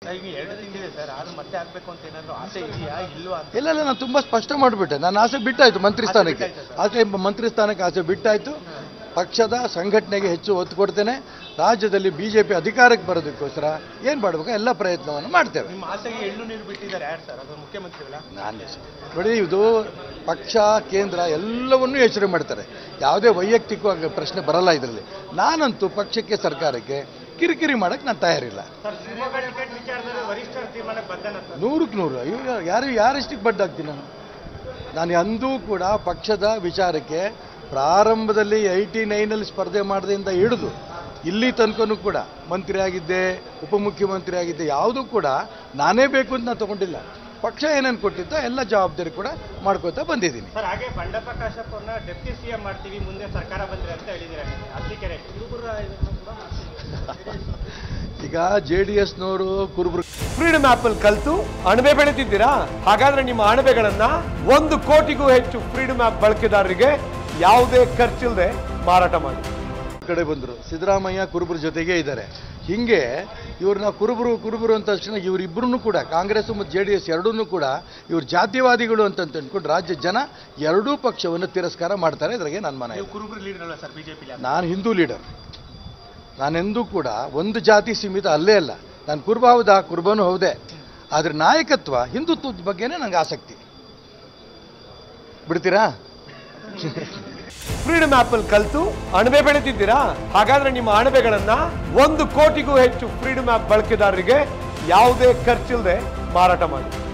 ಈಗ ಎರಡು ತಿಂಗಳಿದೆ ಸರ್ ಆದ್ರೂ ಮತ್ತೆ ಆಗ್ಬೇಕು ಅಂತ ಏನಾದ್ರು ಆಸೆ ಇದೆಯಾ ಇಲ್ವಾ ಅಂತ ಇಲ್ಲ ಇಲ್ಲ ನಾನು ತುಂಬ ಸ್ಪಷ್ಟ ಮಾಡಿಬಿಟ್ಟೆ ನನ್ನ ಆಸೆ ಬಿಟ್ಟಾಯ್ತು ಮಂತ್ರಿ ಸ್ಥಾನಕ್ಕೆ ಆಸೆ ಮಂತ್ರಿ ಸ್ಥಾನಕ್ಕೆ ಆಸೆ ಬಿಟ್ಟಾಯ್ತು ಪಕ್ಷದ ಸಂಘಟನೆಗೆ ಹೆಚ್ಚು ಒತ್ತು ಕೊಡ್ತೇನೆ ರಾಜ್ಯದಲ್ಲಿ ಬಿಜೆಪಿ ಅಧಿಕಾರಕ್ಕೆ ಬರೋದಕ್ಕೋಸ್ಕರ ಏನು ಮಾಡಬೇಕು ಎಲ್ಲ ಪ್ರಯತ್ನವನ್ನು ಮಾಡ್ತೇವೆ ನಿಮ್ಮ ಆಸೆಗೆ ಎಳ್ಳು ನೀರು ಬಿಟ್ಟಿದ್ದಾರೆ ಯಾರು ಸರ್ ಅದು ಮುಖ್ಯಮಂತ್ರಿಗಳ ನಾನು ನೋಡಿ ಇದು ಪಕ್ಷ ಕೇಂದ್ರ ಎಲ್ಲವನ್ನೂ ಯೋಚನೆ ಮಾಡ್ತಾರೆ ಯಾವುದೇ ವೈಯಕ್ತಿಕವಾಗಿ ಪ್ರಶ್ನೆ ಬರಲ್ಲ ಇದರಲ್ಲಿ ನಾನಂತೂ ಪಕ್ಷಕ್ಕೆ ಸರ್ಕಾರಕ್ಕೆ ಕಿರಿಕಿರಿ ಮಾಡಕ್ಕೆ ನಾನು ತಯಾರಿಲ್ಲ ಸರ್ ಶಿವಮೊಗ್ಗ ಟಿಕೆಟ್ ವಿಚಾರದಲ್ಲಿ ವರಿಷ್ಠರ ತೀರ್ಮಾನಕ್ಕೆ ಬದ್ದನ ಸರ್ ನೂರಕ್ಕೆ ನೂರು ಇವಾಗ ಯಾರು ಯಾರಷ್ಟಿಗೆ ಬಡ್ಡಾಗ್ತೀನಿ ನಾನು ನಾನು ಎಂದೂ ಕೂಡ ಪಕ್ಷದ ವಿಚಾರಕ್ಕೆ ಪ್ರಾರಂಭದಲ್ಲಿ ಐಟಿ ನೈನಲ್ಲಿ ಸ್ಪರ್ಧೆ ಮಾಡೋದ್ರಿಂದ ಹಿಡಿದು ಇಲ್ಲಿ ತನಕನೂ ಕೂಡ ಮಂತ್ರಿ ಆಗಿದ್ದೆ ಉಪಮುಖ್ಯಮಂತ್ರಿ ಆಗಿದ್ದೆ ಯಾವುದೂ ಕೂಡ ನಾನೇ ಬೇಕು ಅಂತ ನಾನು ತಗೊಂಡಿಲ್ಲ ಪಕ್ಷ ಏನೇನು ಕೊಟ್ಟಿದ್ದೋ ಎಲ್ಲ ಜವಾಬ್ದಾರಿ ಕೂಡ ಮಾಡ್ಕೋತಾ ಬಂದಿದ್ದೀನಿ ಸರ್ ಹಾಗೆ ಬಂಡಪ್ಪ ಕಾಶಪ್ಪ ಅವ್ರನ್ನ ಡೆಪ್ಟಿ ಸಿಎಂ ಮಾಡ್ತೀವಿ ಮುಂದೆ ಸರ್ಕಾರ ಬಂದ್ರೆ ಅಂತ ಹೇಳಿದ್ದಾರೆ ಅರ್ಜಿಕೆರೆ ಕುರುಬುರ ಇದನ್ನ ಕೂಡ ಈಗ ಜೆ ಡಿ ಎಸ್ನವರು ಕುರುಬರು ಫ್ರೀಡಮ್ ಆಪ್ ಅಲ್ಲಿ ಕಲ್ತು ಅಣಬೆ ಬೆಳೆದಿದ್ದೀರಾ ಹಾಗಾದ್ರೆ ನಿಮ್ಮ ಅಣಬೆಗಳನ್ನ ಒಂದು ಕೋಟಿಗೂ ಹೆಚ್ಚು ಫ್ರೀಡಮ್ ಆಪ್ ಬಳಕೆದಾರರಿಗೆ ಯಾವುದೇ ಖರ್ಚಿಲ್ಲದೆ ಮಾರಾಟ ಮಾಡಿ ಕಡೆ ಬಂದರು ಸಿದ್ದರಾಮಯ್ಯ ಕುರುಬರ ಜೊತೆಗೇ ಇದ್ದಾರೆ ಹಿಂಗೆ ಇವ್ರನ್ನ ಕುರುಬರು ಕುರುಬರು ಅಂತ ತಕ್ಷಣ ಇವರಿಬ್ಬರನ್ನು ಕೂಡ ಕಾಂಗ್ರೆಸ್ ಮತ್ತು ಜೆ ಡಿ ಎಸ್ ಎರಡನ್ನೂ ಕೂಡ ಇವ್ರು ಜಾತಿವಾದಿಗಳು ಅಂತ ಅಂದ್ಕೊಂಡು ರಾಜ್ಯ ಜನ ಎರಡೂ ಪಕ್ಷವನ್ನು ತಿರಸ್ಕಾರ ಮಾಡ್ತಾರೆ ಇದ್ರಾಗೆ ನನ್ನ ಮನೆ ನೀವು ಕುರುಬರು ಲೀಡರ್ ಅಲ್ಲ ಸರ್ ಬಿಜೆಪಿ ನಾನು ಹಿಂದೂ ಲೀಡರ್ ನಾನೆಂದೂ ಕೂಡ ಒಂದು ಜಾತಿ ಸೀಮಿತ ಅಲ್ಲೇ ಅಲ್ಲ ನಾನು ಕುರುಬ ಹೌದಾ ಕುರುಬನೂ ಹೌದೇ ಆದರೆ ನಾಯಕತ್ವ ಹಿಂದುತ್ವದ ಬಗ್ಗೆನೇ ನನಗೆ ಆಸಕ್ತಿ ಬಿಡ್ತೀರಾ ಫ್ರೀಡಮ್ ಆಪ್ ಅಲ್ಲಿ ಕಲ್ತು ಅಣಬೆ ಬೆಳೆದಿದ್ದೀರಾ ಹಾಗಾದ್ರೆ ನಿಮ್ಮ ಅಣಬೆಗಳನ್ನ ಒಂದು ಕೋಟಿಗೂ ಹೆಚ್ಚು ಫ್ರೀಡಮ್ ಆಪ್ ಬಳಕೆದಾರರಿಗೆ ಯಾವುದೇ ಖರ್ಚಿಲ್ಲದೆ ಮಾರಾಟ ಮಾಡಿ